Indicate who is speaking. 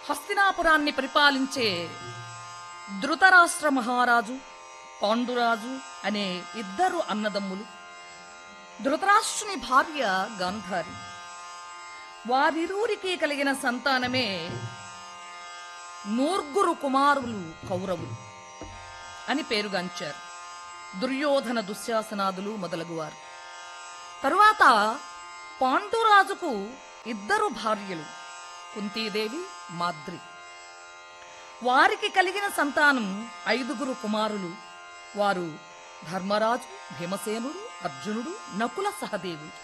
Speaker 1: హస్తినాపురాన్ని పరిపాలించే ధృతరాష్ట్ర మహారాజు పాండురాజు అనే ఇద్దరు అన్నదమ్ములు ధృతరాష్ట్రుని భార్య గాంధారి వారిరువురికి కలిగిన సంతానమే నూర్గురు కుమారులు కౌరవులు అని పేరుగాంచారు దుర్యోధన దుశ్శాసనాదులు మొదలగువారు తరువాత పాండురాజుకు ఇద్దరు భార్యలు కుంతీదేవి మాద్రి వారికి కలిగిన సంతానం ఐదుగురు కుమారులు వారు ధర్మరాజు భీమసేనుడు అర్జునుడు నకుల సహదేవుడు